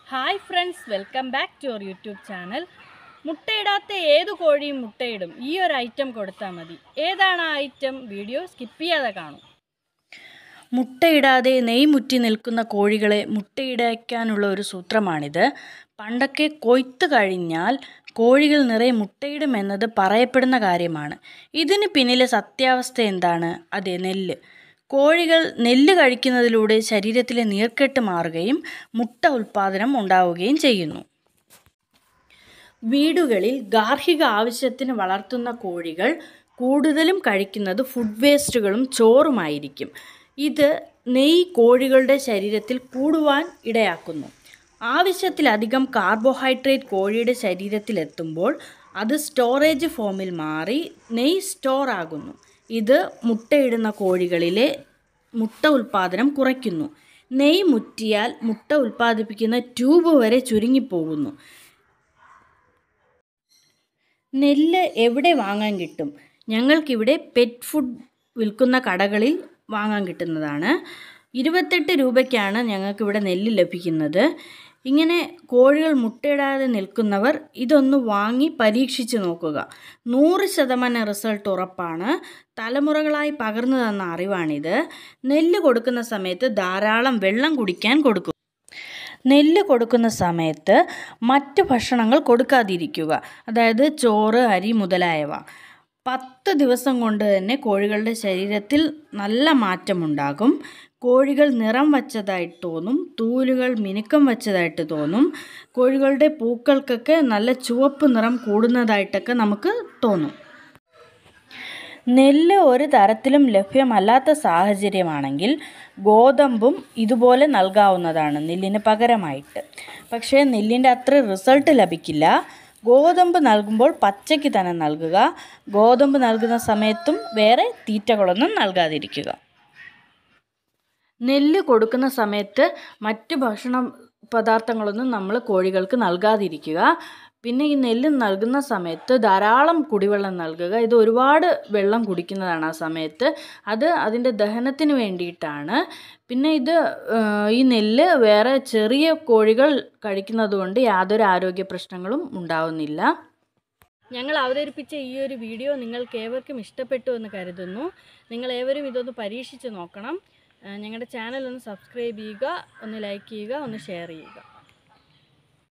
hi friends welcome back to our YouTube channel മുട്ടയിടാത്ത ഏത് കോഴിയും മുട്ടയിടും ഈ ഒരു ഐറ്റം കൊടുത്താൽ മതി ഏതാണ് ആ ഐറ്റം വീഡിയോ സ്കിപ്പ് ചെയ്യാതെ കാണും മുട്ടയിടാതെ നെയ് മുറ്റി നിൽക്കുന്ന കോഴികളെ മുട്ടയിടയ്ക്കാനുള്ള ഒരു സൂത്രമാണിത് പണ്ടൊക്കെ കൊയ്ത്ത് കഴിഞ്ഞാൽ കോഴികൾ നിറയെ മുട്ടയിടുമെന്നത് പറയപ്പെടുന്ന കാര്യമാണ് ഇതിന് പിന്നിലെ സത്യാവസ്ഥ എന്താണ് അതെ നെല്ല് കോഴികൾ നെല്ല് കഴിക്കുന്നതിലൂടെ ശരീരത്തിലെ നീർക്കെട്ട് മാറുകയും മുട്ട ഉൽപ്പാദനം ഉണ്ടാവുകയും ചെയ്യുന്നു വീടുകളിൽ ഗാർഹിക ആവശ്യത്തിന് വളർത്തുന്ന കോഴികൾ കൂടുതലും കഴിക്കുന്നത് ഫുഡ് വേസ്റ്റുകളും ചോറുമായിരിക്കും ഇത് നെയ്യ് കോഴികളുടെ ശരീരത്തിൽ കൂടുവാൻ ഇടയാക്കുന്നു ആവശ്യത്തിലധികം കാർബോഹൈഡ്രേറ്റ് കോഴിയുടെ ശരീരത്തിലെത്തുമ്പോൾ അത് സ്റ്റോറേജ് ഫോമിൽ മാറി നെയ്യ് സ്റ്റോർ ആകുന്നു ഇത് മുട്ടയിടുന്ന കോഴികളിലെ മുട്ട ഉൽപ്പാദനം കുറയ്ക്കുന്നു നെയ്യ് മുറ്റിയാൽ മുട്ട ഉൽപ്പാദിപ്പിക്കുന്ന ട്യൂബ് വരെ ചുരുങ്ങിപ്പോകുന്നു നെല്ല് എവിടെ വാങ്ങാൻ കിട്ടും ഞങ്ങൾക്കിവിടെ പെറ്റ് ഫുഡ് വിൽക്കുന്ന കടകളിൽ വാങ്ങാൻ കിട്ടുന്നതാണ് ഇരുപത്തെട്ട് രൂപയ്ക്കാണ് ഞങ്ങൾക്കിവിടെ നെല്ല് ലഭിക്കുന്നത് ഇങ്ങനെ കോഴികൾ മുട്ടയിടാതെ നിൽക്കുന്നവർ ഇതൊന്ന് വാങ്ങി പരീക്ഷിച്ച് നോക്കുക നൂറ് ശതമാനം റിസൾട്ട് ഉറപ്പാണ് തലമുറകളായി പകർന്നു തന്ന അറിവാണിത് നെല്ല് കൊടുക്കുന്ന സമയത്ത് ധാരാളം വെള്ളം കുടിക്കാൻ കൊടുക്കുക നെല്ല് കൊടുക്കുന്ന സമയത്ത് മറ്റ് ഭക്ഷണങ്ങൾ കൊടുക്കാതിരിക്കുക അതായത് ചോറ് അരി മുതലായവ പത്ത് ദിവസം കൊണ്ട് തന്നെ കോഴികളുടെ ശരീരത്തിൽ നല്ല മാറ്റമുണ്ടാകും കോഴികൾ നിറം വച്ചതായിട്ട് തോന്നും തൂലുകൾ മിനുക്കം വച്ചതായിട്ട് തോന്നും കോഴികളുടെ പൂക്കൾക്കൊക്കെ നല്ല ചുവപ്പ് നിറം കൂടുന്നതായിട്ടൊക്കെ നമുക്ക് തോന്നും നെല്ല് ഒരു തരത്തിലും ലഭ്യമല്ലാത്ത സാഹചര്യമാണെങ്കിൽ ഗോതമ്പും ഇതുപോലെ നൽകാവുന്നതാണ് നെല്ലിന് പകരമായിട്ട് പക്ഷേ നെല്ലിൻ്റെ അത്ര റിസൾട്ട് ലഭിക്കില്ല ഗോതമ്പ് നൽകുമ്പോൾ പച്ചയ്ക്ക് തന്നെ നൽകുക ഗോതമ്പ് നൽകുന്ന സമയത്തും വേറെ തീറ്റകളൊന്നും നൽകാതിരിക്കുക നെല്ല് കൊടുക്കുന്ന സമയത്ത് മറ്റ് ഭക്ഷണ പദാർത്ഥങ്ങളൊന്നും നമ്മൾ കോഴികൾക്ക് നൽകാതിരിക്കുക പിന്നെ ഈ നെല്ല് നൽകുന്ന സമയത്ത് ധാരാളം കുടിവെള്ളം നൽകുക ഇത് ഒരുപാട് വെള്ളം കുടിക്കുന്നതാണ് ആ സമയത്ത് അത് അതിൻ്റെ ദഹനത്തിന് വേണ്ടിയിട്ടാണ് പിന്നെ ഇത് ഈ നെല്ല് വേറെ ചെറിയ കോഴികൾ കഴിക്കുന്നത് കൊണ്ട് യാതൊരു ആരോഗ്യ പ്രശ്നങ്ങളും ഉണ്ടാവുന്നില്ല ഞങ്ങൾ അവതരിപ്പിച്ച ഈ ഒരു വീഡിയോ നിങ്ങൾക്ക് ഏവർക്കും ഇഷ്ടപ്പെട്ടു എന്ന് കരുതുന്നു നിങ്ങൾ ഏവരും ഇതൊന്ന് പരീക്ഷിച്ച് നോക്കണം ഞങ്ങളുടെ ചാനൽ ഒന്ന് സബ്സ്ക്രൈബ് ചെയ്യുക ഒന്ന് ലൈക്ക് ചെയ്യുക ഒന്ന് ഷെയർ ചെയ്യുക